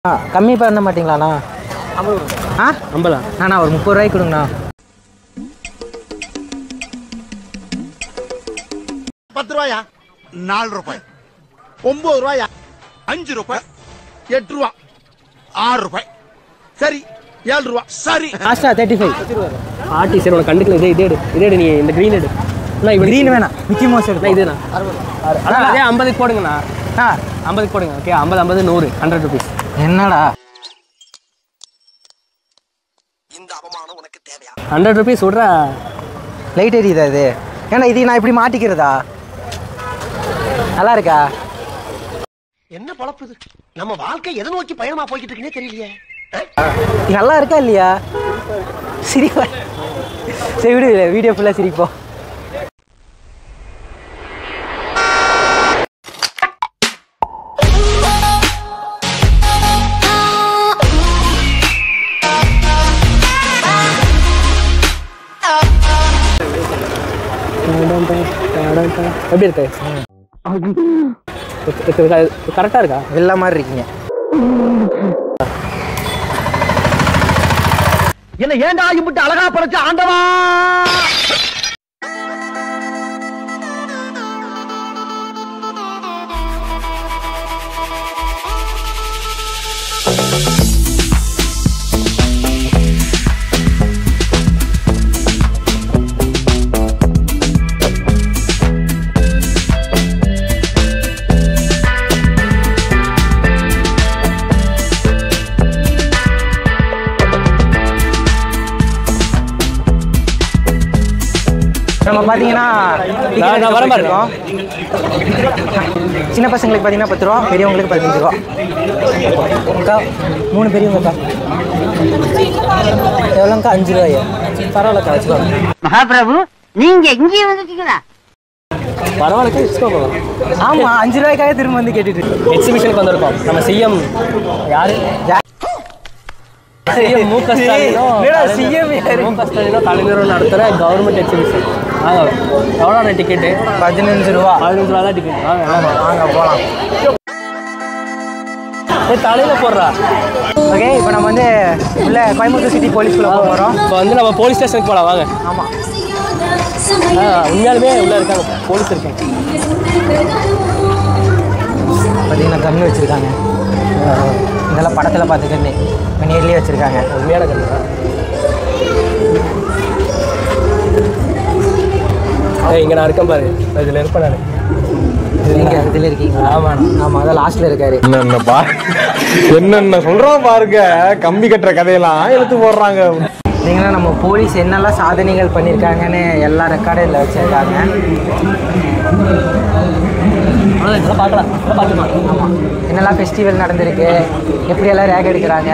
ஆ கம்மி பண்ண மாட்டீங்களாண்ணா ஆ ஐம்பதா அண்ணா ஒரு முப்பது ரூபாய்க்கு கொடுங்கண்ணா பத்து ரூபாயா நாலு ரூபாய் ஒன்பது ரூபாயா அஞ்சு ரூபாய் எட்டு ரூபா ஆறு ரூபாய் சரி ஏழு ரூபா சரி லாஸ்டா தேர்ட்டி ஃபைவ் ஆர்டி சரி உனக்கு கண்டுக்கல இதே இதே எடு இதே எடு நீ இந்த க்ரீன் எடு அண்ணா இவன் க்ரீன் வேணாம் மிக்கி மோஸ் அண்ணா எடுத்து இதுண்ணா அண்ணா அதே ஐம்பதுக்கு போடுங்கண்ணா ஆ ஐம்பதுக்கு போடுங்க ஓகே ஐம்பது ஐம்பது நூறு ஹண்ட்ரட் ருபீஸ் என்னடா ஹண்ட்ரட் ருபீஸ் விட்றா லைட் எரியுதா இது ஏன்னா இது நான் இப்படி மாட்டிக்கிறதா நல்லா இருக்கா என்ன பழப்பு இது நம்ம வாழ்க்கை எதை நோக்கி பயணமா போய்கிட்டு இருக்குன்னே தெரியலையே இது நல்லா இருக்கா இல்லையா சிரிப்பா சரி விடு வீடியோ ஃபுல்லாக சிரிப்போம் எப்படி இருக்கு கரெக்டாக இருக்கா வெள்ள மாதிரி இருக்கீங்க என்ன ஏன்டா இம்பிட்டு அழகா படைச்ச ஆண்டவா நம்ம பார்த்தீங்கன்னா நான் நான் வரேன் பாருங்க. இருக்கோம். சின்ன பசங்களுக்கு பார்த்தீங்கன்னா பத்து ரூபா பெரியவங்களுக்கு பதினஞ்சு ரூபா அக்கா மூணு பெரியவங்கக்கா எவ்வளோங்க்கா அஞ்சு ரூபாயா பரவாயில்லக்கா வச்சுக்கோங்க மகாபிரபு நீங்க இங்கே வந்துட்டீங்களா பரவாயில்ல வச்சுக்கோங்க ஆமாம் அஞ்சு ரூபாய்க்காக திரும்ப வந்து கேட்டுட்டு இருக்கு எக்ஸிபிஷனுக்கு வந்திருக்கோம் நம்ம சிஎம் யாரு சிஎம் மு க ஸ்டாலினும் என்னடா CM யாரு? மு க ஸ்டாலினும் தலைவரும் நடத்துகிற கவர்மெண்ட் எக்ஸிபிஷன் வாங்க எவ்வளோ டிக்கெட்டு பதினஞ்சு ரூபா பதினஞ்சு ரூபா தான் டிக்கெட் வாங்க வாங்க வாங்க போகலாம் ஏய், தலையில போடுறா ஓகே இப்போ நம்ம வந்து உள்ள கோயம்புத்தூர் சிட்டி போலீஸ்குள்ளே போக போகிறோம் இப்போ வந்து நம்ம போலீஸ் ஸ்டேஷனுக்கு போகலாம் வாங்க ஆமாம் ஆ உண்மையாலுமே உள்ள இருக்காங்க போலீஸ் இருக்காங்க பார்த்தீங்கன்னா கம்மி வச்சுருக்காங்க இதெல்லாம் படத்தில் பார்த்துக்கன்னு இப்போ நேர்லேயே வச்சுருக்காங்க உண்மையான கண்ணா ஏய் இங்கே நான் இருக்கேன் பாரு நான் இதில் இருப்பேன் நான் நீங்கள் இதில் இருக்கீங்க ஆமாண்ணா ஆமாம் அதான் லாஸ்ட்டில் இருக்காரு என்னென்ன பா என்னென்ன சொல்றோம் பாருங்க கம்பி கட்டுற கதையெல்லாம் எடுத்து போடுறாங்க பார்த்தீங்கன்னா நம்ம போலீஸ் என்னெல்லாம் சாதனைகள் பண்ணியிருக்காங்கன்னு எல்லா ரெக்கார்டும் இதில் வச்சுருக்காங்க அவ்வளோதான் இதெல்லாம் பார்க்கலாம் இதெல்லாம் பார்த்துக்கலாம் ஆமாம் என்னெல்லாம் ஃபெஸ்டிவல் நடந்திருக்கு எப்படியெல்லாம் ரேக் எடுக்கிறாங்க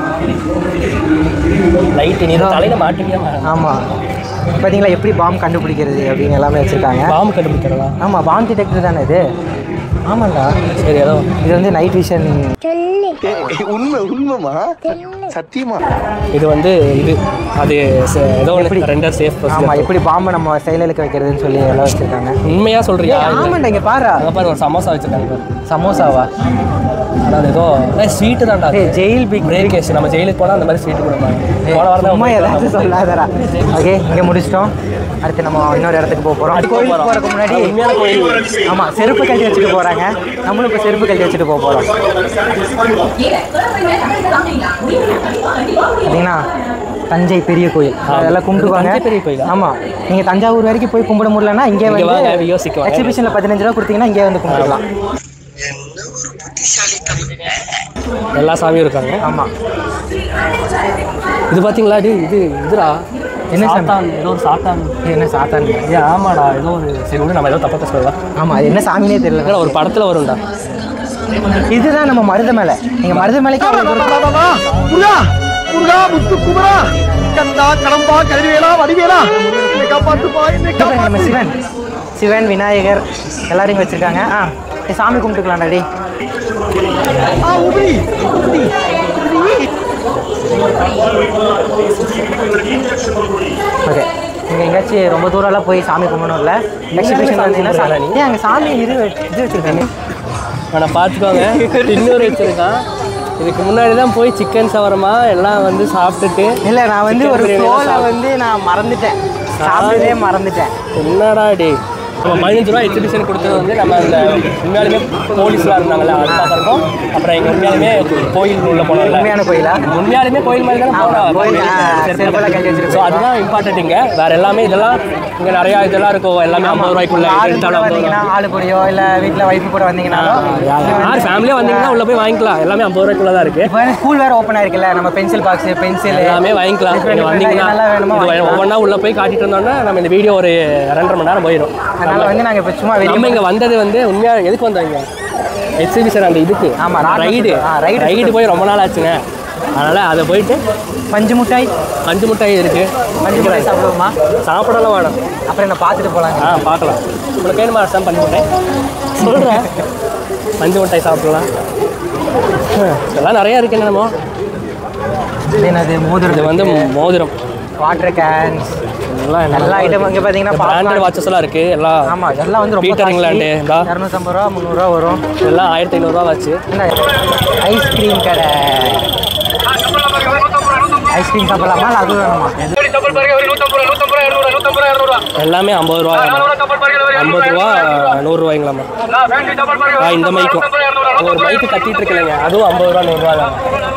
லைட்டு நீ தலையில் மாட்டிக்கியா ஆமாம் பார்த்தீங்களா எப்படி பாம் கண்டுபிடிக்கிறது அப்படின்னு எல்லாமே வச்சுருக்காங்க பாம்பு கண்டுபிடிக்கிறதா ஆமாம் பாம் டிடெக்டர் தானே இது ஆமாண்டா சரி ஏதோ இது வந்து நைட் விஷன் உண்மை உண்மைமா சத்தியமா இது வந்து இது அது ச- ஏதோ ஒன்று ரெண்டர் சேஃப் ஆமாம் எப்படி பாம்பை நம்ம செயலுக்கு வைக்கிறதுன்னு சொல்லி எல்லாம் வச்சுருக்காங்க உண்மையாக சொல்றியா ஆமாண்டா இங்கே பாரு அங்கே பாரு ஒரு சமோசா வச்சிருக்காங்க பாரு சமோசாவா ஆனால் அது ஏதோ ஸ்வீட்டு தான்டா டேய் ஜெயில் பிக் பிரேக் கேஸ் நம்ம ஜெயிலுக்கு போனால் அந்த மாதிரி ஸ்வீட்டு கொடுப்பாங்க போன வாரம் தான் சும்மா ஏதாச்சும் சொல்லாதடா ஓகே இங்கே முடிச்சிட்டோம் அடுத்து நம்ம இன்னொரு இடத்துக்கு போக போகிறோம் அடுத்து கோயிலுக்கு போறோம். போகிறதுக்கு முன்னாடி உண்மையான கோயில் ஆமாம் செருப்பு கழட்டி வச்சுட்டு போகிறாங்க நம்மளும் இப்போ செருப்பு கழட்டி வச்சுட்டு போக போகிறோம் பார்த்தீங்கன்னா தஞ்சை பெரிய கோயில் அதெல்லாம் கும்பிட்டுக்குவாங்க தஞ்சை பெரிய கோயிலா? ஆமாம் நீங்கள் தஞ்சாவூர் வரைக்கும் போய் கும்பிட முடியலன்னா இங்கே இங்க வந்து வாங்க, யோசிக்குவாங்க. எக்ஸிபிஷனில் பதினஞ்சு ரூபா கொடுத்தீங்கன்னா இங்கே வந்து கும்பிட்டுக்கலாம் எல்லா சாமியும் இருக்காங்க ஆமாம் இது பார்த்தீங்களா இது இது இதுடா என்ன சாமி? சாத்தான் ஏதோ ஒரு சாத்தான் இது என்ன சாத்தான் ஏ ஆமாடா ஏதோ ஒரு சரி விடு நம்ம ஏதோ தப்பா சொல்லலாம் ஆமாம் அது என்ன சாமினே தெரியல இல்ல, ஒரு படத்தில் வரும்டா இதுதான் நம்ம மருத மேலை நீங்கள் மருத மேலைக்கு அவ்வளோ தூரம் முருகா முருகா முத்து குமரா கந்தா கடம்பா கதிர்வேலா வடிவேலா என்னை காப்பாத்துப்பா என்னை இங்க பாருங்க, நம்ம காப்பாத்து சிவன் சிவன் விநாயகர் எல்லாரையும் இங்க வச்சிருக்காங்க ஆ ஏய், சாமி கும்பிட்டுக்கலாம்டா டேய் ஆ உபரி உபரி ஓகே நீங்கள் எங்கேயாச்சும் ரொம்ப தூரம்லாம் போய் சாமி கும்பிடணும் இல்லை எக்ஸிபிஷன் வந்தீங்கன்னா கும்பிடுறா சாமி நீ? ஏன் அங்கே சாமி இது வச்சு- இது வச்சுருக்காங்க ஆனால் பார்த்துக்கோங்க இன்னொரு வச்சிருக்கான் இதுக்கு முன்னாடி தான் போய் சிக்கன் சவரமா எல்லாம் வந்து சாப்பிட்டுட்டு இல்லை நான் வந்து Chicken ஒரு biryani எல்லாம் ஃப்ளோவில் சாப்பிட்டு- வந்து நான் மறந்துட்டேன் சாப்பிட்டதே மறந்துட்டேன் என்னடா டே நம்ம பதினஞ்சு ரூபா எக்ஸிபிஷன் கொடுத்தது வந்து நம்ம அந்த உண்மையாலுமே போலீஸ்லாம் இருந்தாங்கல்ல அது பார்க்குறோம் அப்புறம் எங்கள் உண்மையாலுமே கோயில் உள்ள போனோம்ல உண்மையான கோயிலா உண்மையாலுமே கோயில் மாதிரி தானே ஆமா, கோயில், ஆ, செருப்பெல்லாம் கழட்டி வச்சிருக்கோம். ஸோ அதுதான் இம்பார்ட்டன்ட் இங்கே வேற எல்லாமே இதெல்லாம் இங்கே நிறையா இதெல்லாம் இருக்கும் எல்லாமே ஐம்பது ரூபாய்க்குள்ள ஆளு கூட எடுத்தாலும் ஐம்பது ரூபா வந்தீங்கன்னா ஆளு கூடயோ இல்லை வீட்டில் ஒய்ஃபு கூட வந்தீங்கன்னாலும் யார் ஃபேமிலியாக வந்தீங்கன்னா உள்ள போய் வாங்கிக்கலாம் எல்லாமே ஐம்பது ரூபாய்க்குள்ள தான் இருக்கு இப்போ ஸ்கூல் வேறு ஓப்பன் ஆயிருக்குல்ல நம்ம பென்சில் பாக்ஸ் பென்சில் எல்லாமே வாங்கிக்கலாம் நீங்க வந்தீங்கன்னா நல்லா வேணுமோ இது வாங்கிக்கலாம். ஒவ்வொன்றா உள்ள போய் காட்டிட்டு இருந்தோம்னா நம்ம இந்த வீடியோ ஒரு ரெண்டரை மணி நேரம் போயிடும் அதனால வந்து நாங்கள் இப்போ சும்மா நம்ம வெளியே இங்க வந்தது வந்து உண்மையா எதுக்கு வந்தாங்க எக்ஸிபிஷன் அந்த இதுக்கு ஆமா, ராட்னம் ரைடு சுத்து- ஆ, ride ரைடு சுத்து. போய் ரொம்ப நாள் ஆச்சுங்க அதனால அதை போயிட்டு பஞ்சு மிட்டாய் பஞ்சு மிட்டாய் இருக்கு பஞ்சு மிட்டாய் சாப்பிடுவோமா சாப்பிடலாம் வேணும் அப்புறம் என்ன பார்த்துட்டு போகலாங்க ஆ பார்க்கலாம் உங்களுக்கு வேணுமா சார் பஞ்சு மிட்டாய் சொல்கிறேன் பஞ்சு மிட்டாய் சாப்பிடலாம் ஹம், இதெல்லாம் நிறைய இருக்கு என்னமோ என்னது இது மோதிரம் வந்து மோதிரம் வாட்டர் கேன்ஸ் எல்லாம் எல்லா ஐட்டம் இங்கே பார்த்தீங்கன்னா பிராண்டட் popcorn. வாட்சஸ் எல்லாம் இருக்கு எல்லாம் ஆமா இதெல்லாம் வந்து ரொம்ப பீட்டர் இங்கிலாண்டு இந்தா இரநூத்தம்பது ரூபா முந்நூறுரூவா வரும் எல்லாம் ஆயிரத்தி ஐநூறுரூவா வச்சு என்ன ஐஸ்கிரீம் கடை ஐஸ்கிரீம் சாப்பிடலாமா இல்லை அது வேணுமா எல்லாமே ஐம்பது ரூபா ஐம்பது ரூபா நூறுரூவாய்ங்களாம்மா ஆ இந்த மைக்கும் ஒரு மைக்கு கட்டிட்டு இருக்கலைங்க அதுவும் ஐம்பது ரூபா நூறுரூவா தான்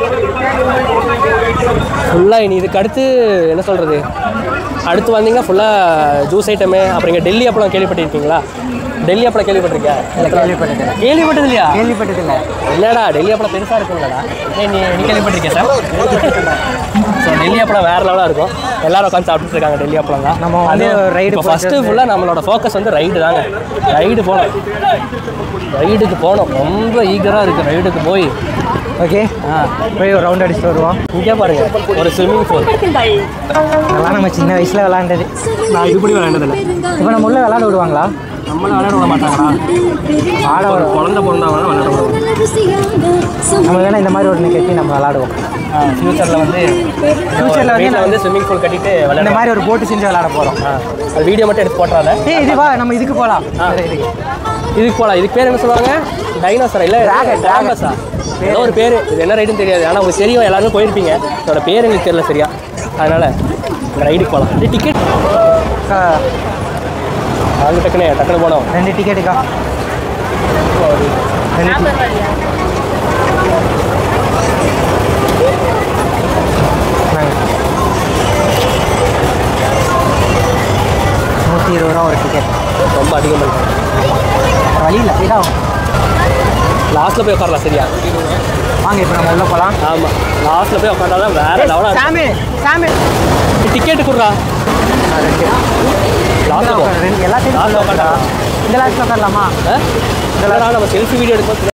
ஃபுல்லாக இனி இதுக்கு அடுத்து என்ன சொல்கிறது அடுத்து வந்தீங்கன்னா ஃபுல்லாக ஜூஸ் ஐட்டமு அப்புறம் இங்கே டெல்லி அப்பளம் கேள்விப்பட்டிருக்கீங்களா டெல்லி அப்பளம் கேள்விப்பட்டிருக்கியா இல்லை கேள்விப்பட்டதில்லை கேள்விப்பட்டது இல்லையா கேள்விப்பட்டதில்லை என்னடா டெல்லி அப்பளம் பெருசாக இருக்குங்களா ஏய், நீ நீ கேள்விப்பட்டிருக்கியா சார் ஸோ டெல்லி அப்பளம் வேறு லெவலாக இருக்கும் எல்லாரும் உட்காந்து சாப்பிட்டுட்டு இருக்காங்க டெல்லி அப்பளம் தான் நம்ம வந்து ride இப்போ ஃபஸ்ட்டு போறது- ஃபுல்லாக நம்மளோட ஃபோக்கஸ் வந்து ரைடு தாங்க ரைடு போகணும் ரைடுக்கு போகணும் ரொம்ப ஈகராக இருக்குது ரைடுக்கு போய் ஓகே ஆ போய் ஒரு ரவுண்ட் அடிச்சுட்டு வருவோம் இங்கே பாருங்க ஒரு ஸ்விம்மிங் பூல் அதெல்லாம் நம்ம சின்ன வயசில் விளாண்டது நான் இதுபடி விளையாண்டதில்ல இப்போ நம்ம உள்ள விளாட விடுவாங்களா நம்மளும் விளையாட விட மாட்டாங்களா ஆட ஒரு வரும் குழந்தை பிறந்தாங்கன்னா விளையாட விடுவாங்க நம்ம வேணா இந்த மாதிரி ஒன்று கட்டி நம்ம விளாடுவோம் ஃப்யூச்சரில் வந்து ஃபியூச்சரில் வந்து வீட்டில் வந்து ஸ்விம்மிங் பூல் கட்டிட்டு இந்த விளையாட மாதிரி ஒரு போட்டு செஞ்சு விளாட போகிறோம் ஆ அது வீடியோ மட்டும் எடுத்து போட்டுறாத ஏய் இது வா நம்ம இதுக்கு போகலாம் ஆ. இதுக்கு இதுக்கு போகலாம் இதுக்கு பேர் என்ன சொல்லுவாங்க டைனோசர் இல்லை Dragon, dragon. டிராகஸா ஏதோ ஒரு பேர் இது என்ன ரைடுன்னு தெரியாது ஆனால் உங்களுக்கு தெரியும் எல்லாருமே போயிருப்பீங்க இதோட பேர் எங்களுக்கு தெரியல சரியா அதனால ரைடுக்கு போகலாம் இது டிக்கெட் ஆ, வாங்க டக்குனே டக்குனு போனோம் ரெண்டு டிக்கெட்டுக்கா ரெண்டு ticket. நாங்க. நூற்றி இருபது ரூபா ஒரு டிக்கெட் ரொம்ப அதிகம் வழி இல்லை இதான் லாஸ்ட்டில் போய் உட்காரலாம் சரியா வாங்க இப்போ நம்ம உள்ள போகலாம் ஆமாம் லாஸ்ட்டில் போய் உட்காந்தா தான் வேறு லெவலாக சாமி சாமி டிக்கெட்டு கொடுறா லாஸ்ட்டில் போ ரெண்டு எல்லாத்தையும் Last உள்ள உட்காந்தா. உட்காரலாம். இந்த லாஸ்ட் உட்காரலாமா ஆ? இதெல்லாம் நம்ம செல்ஃபி வீடியோ எடுக்கும்